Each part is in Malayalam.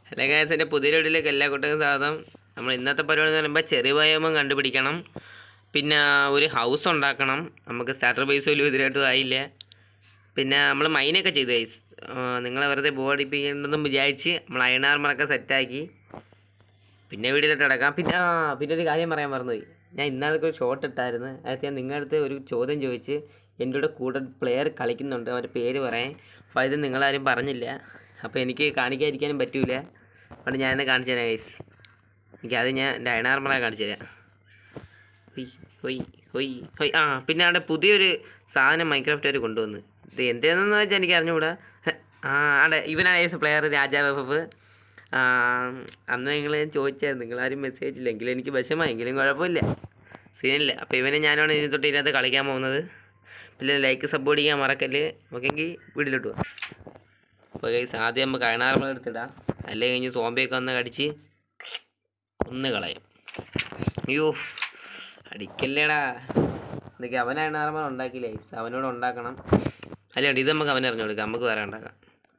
ഹലോ ഗായ്സ് എൻ്റെ പുതിയ വീട്ടിലേക്ക് എല്ലാ കുട്ടികൾക്കും സ്വാഗതം നമ്മൾ ഇന്നത്തെ പരിപാടി എന്ന് പറയുമ്പോൾ ചെറിയ വ്യായാമം കണ്ടുപിടിക്കണം പിന്നെ ഒരു ഹൗസ് ഉണ്ടാക്കണം നമുക്ക് സ്റ്റാർട്ടർ ബേസ് വലിയ ഇതിലായിട്ടും ആയില്ല പിന്നെ നമ്മൾ മൈനൊക്കെ ചെയ്തു ഗൈസ് നിങ്ങളെ വെറുതെ ബോഡിപ്പിക്കണമെന്നും വിചാരിച്ച് നമ്മൾ അയണാർമറൊക്കെ സെറ്റാക്കി പിന്നെ വീട്ടിലോട്ട് അടക്കാം പിന്നെ ആ പിന്നെ ഒരു കാര്യം പറയാൻ മറന്നുപോയി ഞാൻ ഇന്നാളൊക്കെ ഒരു ഷോട്ട് ഇട്ടായിരുന്നു അതിനകത്ത് ഞാൻ നിങ്ങളുടെ അടുത്ത് ഒരു ചോദ്യം ചോദിച്ച് എൻ്റെ കൂടെ കൂടെ പ്ലെയർ കളിക്കുന്നുണ്ട് അവൻ്റെ പേര് പറയാൻ അപ്പോൾ ഇത് നിങ്ങളാരും പറഞ്ഞില്ല അപ്പോൾ എനിക്ക് കാണിക്കാതിരിക്കാനും പറ്റൂല അതുകൊണ്ട് ഞാനെന്നെ കാണിച്ചു തരാം ഗൈസ് എനിക്ക് അത് ഞാൻ എൻ്റെ അയണാർമറ കാണിച്ചു തരാം ഹൊയ് ഹൊയ് ഹൊയ് ഹൊയ് ആ പിന്നെ അവിടെ പുതിയൊരു സാധനം മൈക്രാഫ്റ്റ് അവർ കൊണ്ടുവന്ന് ഇത് എന്തേന്ന് വെച്ചാൽ എനിക്ക് അറിഞ്ഞുകൂടാ ആ അവിടെ ഇവനാണ് പ്ലെയർ രാജാവ് എഫ് എഫ് അന്ന് നിങ്ങൾ ചോദിച്ചായിരുന്നു നിങ്ങളാരും മെസ്സേജ് ഇല്ല എങ്കിലും എനിക്ക് വിഷമമായി എങ്കിലും കുഴപ്പമില്ല സീനില്ല അപ്പോൾ ഇവനെ ഞാനാണ് ഇനി തൊട്ട് ഇതിനകത്ത് കളിക്കാൻ പോകുന്നത് പിന്നെ ലൈക്ക് സപ്പോർട്ട് ചെയ്യാൻ മറക്കല് നമുക്കെങ്കിൽ വീട്ടിലോട്ട് പോവാം അപ്പോൾ ഗൈസ് ആദ്യം നമുക്ക് അയണാർമ എടുത്തിടാം അല്ലെങ്കിൽ കഴിഞ്ഞ് സോംബിയൊക്കെ വന്ന് കടിച്ച് ഒന്ന് കളയും അയ്യോ അടിക്കല്ലേടാ എന്തൊക്കെ അവൻ അയണാർമ ഉണ്ടാക്കിയില്ലേ അവനോട് ഉണ്ടാക്കണം അല്ല ഇത് നമുക്ക് അവനെ അറിഞ്ഞു കൊടുക്കാം നമുക്ക് വേറെ ഉണ്ടാക്കാം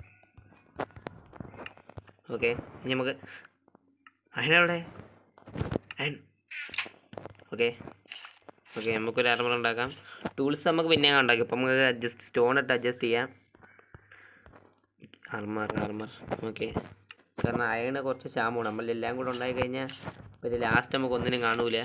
ഓക്കെ ഇനി നമുക്ക് അയനെവിടെ അയൻ ഓക്കെ ഓക്കെ നമുക്കൊരു ആർമർ ഉണ്ടാക്കാം ടൂൾസ് നമുക്ക് പിന്നെ ഉണ്ടാക്കി ഇപ്പം നമുക്ക് അഡ്ജസ്റ്റ് സ്റ്റോൺ ഇട്ട് അഡ്ജസ്റ്റ് ചെയ്യാം ആർമർ ആർമർ ഓക്കെ കാരണം അയണ് കുറച്ച് ക്ഷാമമാണ് നമ്മളെല്ലാം കൂടെ ഉണ്ടായി കഴിഞ്ഞാൽ പിന്നെ ലാസ്റ്റ് നമുക്ക് ഒന്നിനും കാണൂല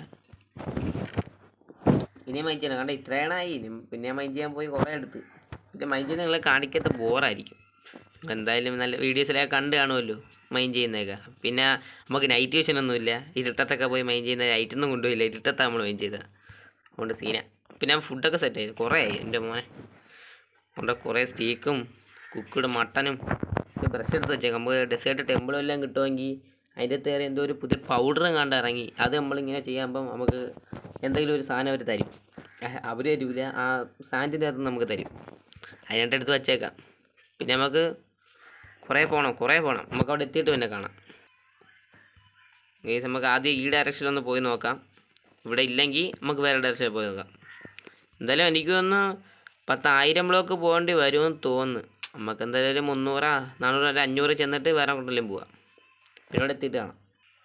ഇനി മൈൻഡ് ചെയ്യണം കാരണം ഇത്രയാണായി ഇനി പിന്നെ മൈൻഡ് ചെയ്യാൻ പോയി കുറേ എടുത്ത് പിന്നെ മൈൻഡ് ചെയ്ത് നിങ്ങളെ കാണിക്കാത്ത ബോറായിരിക്കും എന്തായാലും നല്ല വീഡിയോസിലൊക്കെ കണ്ട് കാണുമല്ലോ മൈൻഡ് ചെയ്യുന്നതൊക്കെ പിന്നെ നമുക്ക് നൈറ്റ് വിഷൻ ഒന്നുമില്ല ഇരുട്ടത്തൊക്കെ പോയി മൈൻഡ് ചെയ്യുന്ന ലൈറ്റൊന്നും കൊണ്ടുപോയില്ല ഇരുട്ടത്താണ് നമ്മൾ മൈൻഡ് ചെയ്തത് അതുകൊണ്ട് സീന പിന്നെ ഫുഡൊക്കെ സെറ്റ് ആയി കുറേ ആയി എൻ്റെ മോനെ അതുകൊണ്ട് കുറേ സ്റ്റീക്കും കുക്കഡ് മട്ടനും ബ്രഷ് എടുത്ത് വെച്ചേക്കാം നമുക്ക് ഡെസേർട്ട് ടെമ്പിളും എല്ലാം കിട്ടുമെങ്കിൽ അതിൻ്റെ തേറെ എന്തോ ഒരു പുതിയ പൗഡറും കണ്ട് ഇറങ്ങി അത് നമ്മളിങ്ങനെ ചെയ്യുമ്പം നമുക്ക് എന്തെങ്കിലും ഒരു സാധനം അവർ തരും അവർ തരൂല ആ സാൻഡിൻ്റെ അകത്ത് നമുക്ക് തരും അതിനായിട്ട് എടുത്ത് വച്ചേക്കാം പിന്നെ നമുക്ക് കുറേ പോകണം കുറേ പോകണം നമുക്ക് അവിടെ എത്തിയിട്ട് പിന്നെ കാണാം ഗൈസ് നമുക്ക് ആദ്യം ഈ ഡയറക്ഷനിലൊന്ന് പോയി നോക്കാം ഇവിടെ ഇല്ലെങ്കിൽ നമുക്ക് വേറെ ഡയറക്ഷനിൽ പോയി നോക്കാം എന്തായാലും എനിക്ക് തോന്നുന്നു പത്തായിരം ബ്ലോക്ക് പോകേണ്ടി വരുമെന്ന് തോന്നുന്നു നമുക്ക് എന്തായാലും ഒരു മുന്നൂറാ നാനൂറ് അല്ല അഞ്ഞൂറ് ചെന്നിട്ട് വേറെ കൊണ്ടെല്ലാം പോവാം പിന്നെ ഇവിടെ എത്തിയിട്ട് കാണാം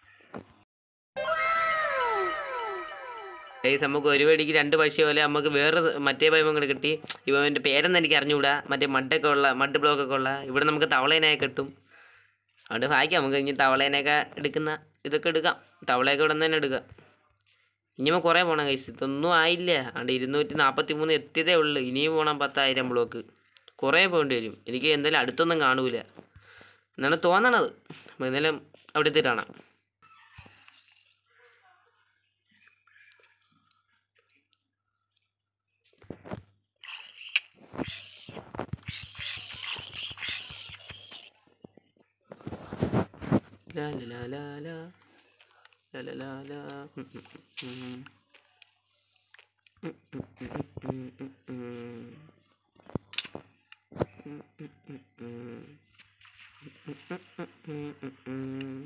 ഗൈസ് നമുക്ക് ഒരു വെടിക്ക് രണ്ട് പശ പോലെ നമുക്ക് വേറെ സ- മറ്റേ പൈപ്പം കൂടെ കിട്ടി ഇവൻ്റെ പേരൊന്നും എനിക്ക് അറിഞ്ഞുകൂടാ മറ്റേ മഡൊക്കെ ഉള്ള മഡ് ബ്ലോക്കൊക്കെ ഉള്ള ഇവിടെ നമുക്ക് തവളേനായി കിട്ടും അതുകൊണ്ട് ഭാഗ്യം നമുക്ക് ഇനി തവളേനെയൊക്കെ എടുക്കുന്ന ഇതൊക്കെ എടുക്കാം തവളയൊക്കെ ഇവിടെ നിന്ന് തന്നെ എടുക്കാം ഇനി നമ്മൾ കുറേ പോകണം കൈസ് ഇതൊന്നും ആയില്ല അതുകൊണ്ട് ഇരുന്നൂറ്റി നാൽപ്പത്തി മൂന്ന് എത്തിയതേ ഉള്ളൂ ഇനിയും പോകണം പത്തായിരം ബ്ലോക്ക് കുറേ പോകേണ്ടി വരും എനിക്ക് എന്തായാലും അടുത്തൊന്നും കാണൂല എന്നാണ് തോന്നണത് അപ്പോൾ എന്തായാലും അവിടെ എത്തിയിട്ട് കാണാം La la la la la la la la la ഉം, ഉം, ഉം, ഉം. ഉം, ഉം, ഉം, ഉം, ഉം, ഉം. ഉം, ഉം, ഉം, ഉം. ഉം, ഉം, ഉം, ഉം, ഉം, ഉം.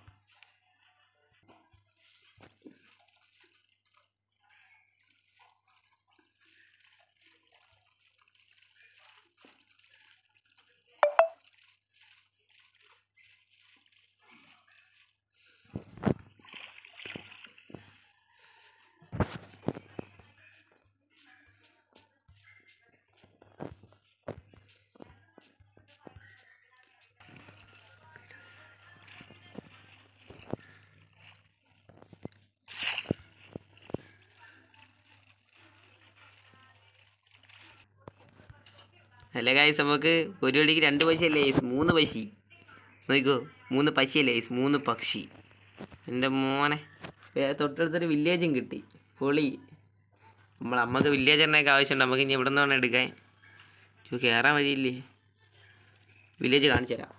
അല്ല ഗായ്സ് നമുക്ക് ഒരു വെടിക്ക് രണ്ട് പശയല്ലേ ഗൈസ് മൂന്ന് പശി നോക്കിക്കോ മൂന്ന് പശിയല്ലേ ഗൈസ് മൂന്ന് പക്ഷി എൻ്റെ മോനെ വേ- തൊട്ടടുത്തൊരു വില്ലേജും കിട്ടി പൊളി നമ്മൾ അമ്മക്ക് വില്ലേജ് എണ്ണയൊക്കെ ആവശ്യമുണ്ട് നമുക്ക് ഇനി എവിടെ നിന്ന് വേണം എടുക്കാൻ ചോ കയറാൻ വഴിയില്ലേ വില്ലേജ് കാണിച്ചു തരാം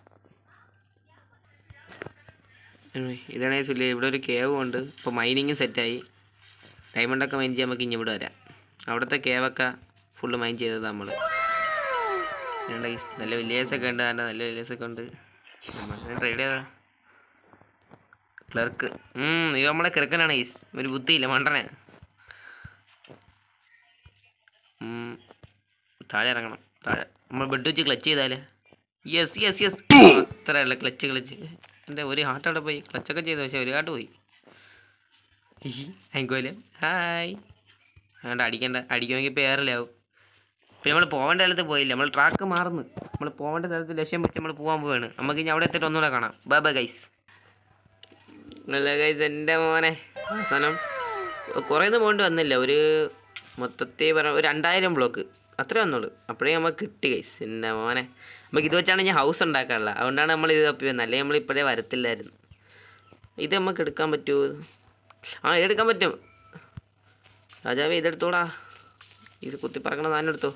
ഉം, ഇതാണ് ഗൈസ് വില്ലേജ് ഇവിടെ ഒരു കേവും ഉണ്ട് ഇപ്പോൾ മൈനിങ്ങും സെറ്റായി ഡയമണ്ടൊക്കെ മൈൻ ചെയ്യാൻ നമുക്ക് ഇനി ഇവിടെ വരാം അവിടുത്തെ കേവൊക്കെ ഫുള്ള് മൈൻ ചെയ്തത് നമ്മൾ വേണ്ട ഗൈസ് നല്ല വില്ലേജ് ഒക്കെ ഉണ്ട് നല്ല നല്ല വില്ലേജ് ഒക്കെ ഉണ്ട് ട്രേഡ് ചെയ്താ ക്ലർക്ക് ഇത് നമ്മളെ കിറക്കനാണ് ഗൈസ് ഒരു ബുദ്ധിയില്ല മണ്ടനെ ഉം, താഴെ ഇറങ്ങണം താഴെ നമ്മൾ ബെഡ് വെച്ച് ക്ലച്ച് ചെയ്താലേ യെസ് യെസ് യെസ് ഇത്രയേ ഉള്ളൂ ക്ലച്ച് ക്ലച്ച് എൻ്റെ ഒരു ഹാർട്ട് അവിടെ പോയി ക്ലച്ചൊക്കെ ചെയ്തു പക്ഷേ ഒരു ഹാർട്ട് പോയി അയക്കോല് ഹായ് അതുകൊണ്ട് അടിക്കണ്ട അടിക്കുമെങ്കിൽ പേരലാവും പിന്നെ നമ്മൾ പോകേണ്ട സ്ഥലത്ത് പോയില്ല നമ്മൾ ട്രാക്ക് മാറുന്നു നമ്മൾ പോകേണ്ട സ്ഥലത്ത് ലക്ഷ്യം വെച്ച് നമ്മൾ പോകാൻ പോവാണ് നമുക്ക് ഇനി അവിടെ എത്തിയിട്ട് ഒന്നുകൂടെ കാണാം ബൈ ബൈ ഗൈസ് നല്ല ഗൈസ് എൻ്റെ മോനെ അവസാനം കുറേ ഒന്നും പോകേണ്ടി വന്നില്ല ഒരു മൊത്തത്തിൽ പറ ഒരു രണ്ടായിരം ബ്ലോക്ക് അത്രേ വന്നുള്ളൂ അപ്പോഴേ നമുക്ക് കിട്ടി ഗൈസ് എൻ്റെ മോനെ നമുക്ക് ഇത് വെച്ചാണ് ഞാൻ ഹൗസ് ഉണ്ടാക്കാനുള്ളത് അതുകൊണ്ടാണ് നമ്മൾ ഇത് തപ്പി വന്നത് അല്ലെങ്കിൽ നമ്മൾ ഇപ്പോഴേ വരത്തില്ലായിരുന്നു ഇത് നമുക്ക് എടുക്കാൻ പറ്റുമോ ആ ഇതെടുക്കാൻ പറ്റും രാജാവേ ഇതെടുത്തോടാ ഇത് കുത്തി പറക്കണ സാധനം എടുത്തോ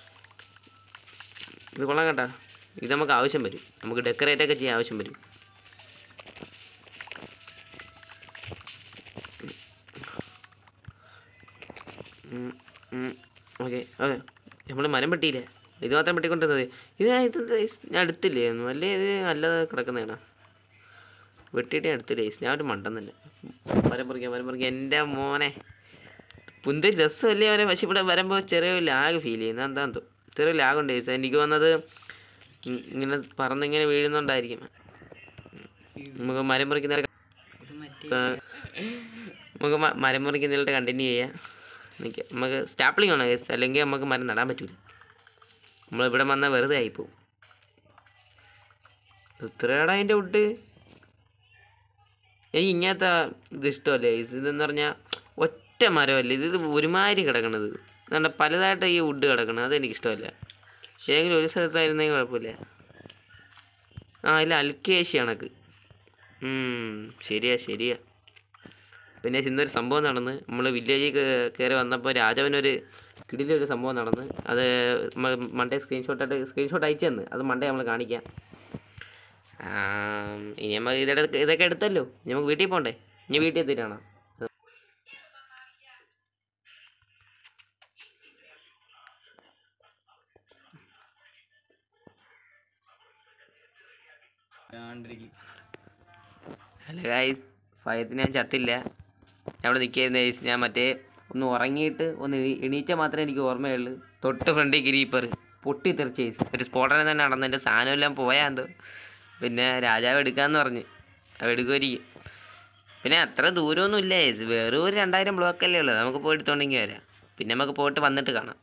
ഇത് കൊള്ളാം കേട്ടാ ഇത് നമുക്ക് ആവശ്യം വരും നമുക്ക് ഡെക്കറേറ്റ് ഒക്കെ ചെയ്യാൻ ആവശ്യം വരും ഓക്കെ ഓക്കെ നമ്മൾ മരം വെട്ടിയില്ലേ ഇത് മാത്രം വെട്ടിക്കൊണ്ടിരുന്നത് ഇത് ഞാൻ ഇത് ഇത് ഞാൻ എടുത്തില്ലേ ഒന്നും അല്ലേ ഇത് നല്ലത് കിടക്കുന്നതാണ് വെട്ടിയിട്ട് ഞാൻ എടുത്തില്ലേ ഞാൻ ഒരു മണ്ടൻ തന്നെ മരം പറിക്കാം മരം പറിക്കാം എൻ്റെ മോനെ പുന്ത് രസമല്ലേ അവനെ പക്ഷെ ഇവിടെ വരുമ്പോൾ ചെറിയ ലാഗ് ഫീൽ ചെയ്യുന്നത് എന്താണെന്തോ ചെറിയ ലാഗ് ഉണ്ട് ചേച്ചി എനിക്ക് വന്നത് ഇ- ഇങ്ങനെ പറന്നിങ്ങനെ വീഴുന്നുണ്ടായിരിക്കും നമുക്ക് മരം മുറിക്കുന്ന നമുക്ക് മ- മരം മുറിക്കുന്നതിലോട്ട് കണ്ടിന്യൂ ചെയ്യാം നിൽക്കാം നമുക്ക് സ്റ്റാപ്ലിംഗ് ആണ് guys. അല്ലെങ്കിൽ നമുക്ക് മരം നടാൻ പറ്റൂല നമ്മളിവിടെ വന്നാൽ വെറുതെ ആയിപ്പോവും ഇത്രയാടാ അതിൻ്റെ വുഡ് എനിക്ക് ഇങ്ങനത്തെ ഇത് ഇഷ്ടമല്ലേ ഇതെന്ന് പറഞ്ഞാൽ ഒറ്റ മരമല്ലേ ഇത് ഇത് ഒരുമാതിരി കിടക്കണത് അതുകൊണ്ട് പലതായിട്ട് ഈ വുഡ് കിടക്കണം അതെനിക്ക് ഇഷ്ടമല്ല ഏതെങ്കിലും ഒരു സ്ഥലത്തായിരുന്നെങ്കിൽ കുഴപ്പമില്ല ആ ഇല്ല അൽക്കേശി കണക്ക് ഉം, ശരിയാ ശരിയാ പിന്നെ ഇന്നൊരു സംഭവം നടന്ന് നമ്മൾ വില്ലേജിൽ കയറി വന്നപ്പോൾ രാജാവിനൊരു കിടിലൊരു സംഭവം നടന്ന് അത് മ- മണ്ടേ സ്ക്രീൻഷോട്ടായിട്ട് സ്ക്രീൻഷോട്ട് അയച്ചു തന്ന് അത് മണ്ടേ നമ്മൾ കാണിക്കാം ആം, ഇനി നമ്മൾ ഇതൊക്കെ ഇതൊക്കെ എടുത്തല്ലോ ഇനി നമുക്ക് വീട്ടിൽ പോകണ്ടേ ഇനി വീട്ടിൽ എത്തിയിട്ടാണോ ഹലോ ഗായ്സ് ഫയത്തിന് ഞാൻ ചത്തില്ല ഞാൻ അവിടെ നിൽക്കായിരുന്നു ഗൈസ് ഞാൻ മറ്റേ ഒന്ന് ഉറങ്ങിയിട്ട് ഒന്ന് എണീ- എണീച്ച മാത്രമേ എനിക്ക് ഓർമ്മയുള്ളൂ തൊട്ട് ഫ്രണ്ടിൽ കിരീപ്പർ പൊട്ടി തെറിച്ച് ഗൈസ് ഒരു സ്ഫോടനം തന്നെ നടന്നു എൻ്റെ സാധനം എല്ലാം പോയാ എന്തോ പിന്നെ രാജാവ് എടുക്കാമെന്ന് പറഞ്ഞ് അവ എടുക്കുമായിരിക്കും പിന്നെ അത്ര ദൂരമൊന്നും ഇല്ല ഗൈസ് വെറും ഒരു രണ്ടായിരം ബ്ലോക്കല്ലേ ഉള്ളൂ നമുക്ക് പോയി എടുത്തോണ്ടെങ്കിൽ വരാം പിന്നെ നമുക്ക് പോയിട്ട് വന്നിട്ട് കാണാം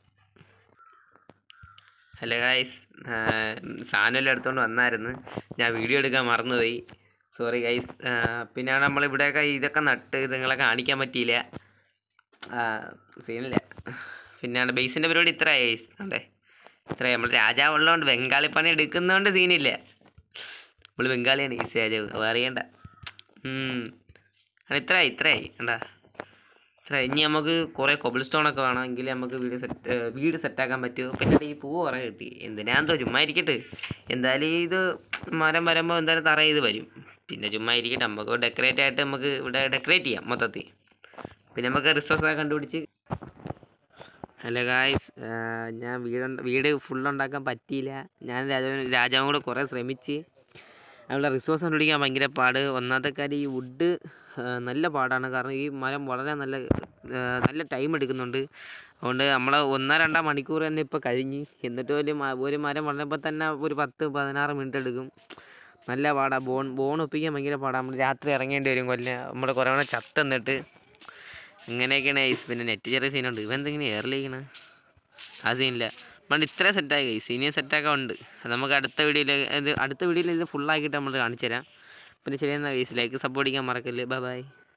ഹലോ ഗായ്സ് സാധനമെല്ലാം എടുത്തുകൊണ്ട് വന്നായിരുന്നു ഞാൻ വീഡിയോ എടുക്കാൻ മറന്നുപോയി സോറി ഗൈസ് പിന്നെ നമ്മൾ ഇവിടെയൊക്കെ ഇതൊക്കെ നട്ട് ഇത് നിങ്ങളെ കാണിക്കാൻ പറ്റിയില്ല സീനില്ല പിന്നെയാണ് ബേസിൻ്റെ പരിപാടി ഇത്ര ഗൈസ് അതെ ഇത്ര നമ്മൾ രാജാവുള്ളതുകൊണ്ട് ബംഗാളി പണി എടുക്കുന്നതുകൊണ്ട് സീനില്ല നമ്മൾ ബംഗാളിയാണ് ഗൈസ് രാജാവ് അത് അറിയണ്ട ഉം. അത് ഇത്രയായി ഇത്രയായി കണ്ടാ ഇത്ര ഇനി നമുക്ക് കുറേ കൊബിൾ സ്റ്റോൺ ഒക്കെ വേണം എങ്കിൽ നമുക്ക് വീട് സെറ്റ് വീട് സെറ്റാക്കാൻ പറ്റുമോ പിന്നെ ഈ പൂ കുറേ കിട്ടി എന്തിനാന്തോ ചുമ്മാ ഇരിക്കട്ടെ എന്തായാലും ഇത് മരം വരുമ്പോൾ എന്തായാലും തറ ചെയ്ത് വരും പിന്നെ ചുമ്മാ ഇരിക്കട്ടെ നമുക്ക് ഡെക്കറേറ്റ് ആയിട്ട് നമുക്ക് ഇവിടെ ഡെക്കറേറ്റ് ചെയ്യാം മൊത്തത്തിൽ പിന്നെ നമുക്ക് റിസോഴ്സ് ഒക്കെ കണ്ടുപിടിച്ച് ഹലോ ഗായ്സ് ഞാൻ വീട് വീട് ഫുൾ ഉണ്ടാക്കാൻ പറ്റിയില്ല ഞാൻ രാജാവിന് രാജാവും കൂടെ കുറേ ശ്രമിച്ച് അവിടെ റിസോഴ്സ് കണ്ടുപിടിക്കാൻ ഭയങ്കര പാട് ഒന്നാമത്തെ കാര്യം ഈ വുഡ് നല്ല പാടാണ് കാരണം ഈ മരം വളരെ നല്ല ആ, നല്ല ടൈം എടുക്കുന്നുണ്ട് അതുകൊണ്ട് നമ്മളെ ഒന്നോ രണ്ടോ മണിക്കൂർ തന്നെ ഇപ്പോൾ കഴിഞ്ഞ് എന്നിട്ട് ഒരു മ- ഒരു മരം വളരുമ്പോൾ തന്നെ ഒരു പത്ത് പതിനാറ് മിനിറ്റ് എടുക്കും നല്ല പാടാ ബോൺ ബോൺ ഒപ്പിക്കാൻ ഭയങ്കര പാടാ നമ്മൾ രാത്രി ഇറങ്ങേണ്ടി വരും കൊല്ല നമ്മുടെ കുറേ കൂടെ ചത്തെന്നിട്ട് അങ്ങനെയൊക്കെയാണ് ഐസ് പിന്നെ നെറ്റ് ചെറിയ സീനുണ്ട് ഇവൻ എന്തെങ്കിലും എയറിലേക്കണ ആ സീനില്ല നമ്മൾ ഇത്ര സെറ്റായി കൈ സീനിയർ സെറ്റാക്കാൻ ഉണ്ട് അത് നമുക്ക് അടുത്ത വീഡിയോയിൽ ഇത് അടുത്ത വീഡിയോയിൽ ഇത് ഫുള്ളാക്കിയിട്ട് നമ്മൾ കാണിച്ചു തരാം പിന്നെ ശരിയെന്നാ ഗൈസ് ലൈക്ക് സപ്പോർട്ട് ചെയ്യാൻ മറക്കല്ലേ ബൈ ബൈ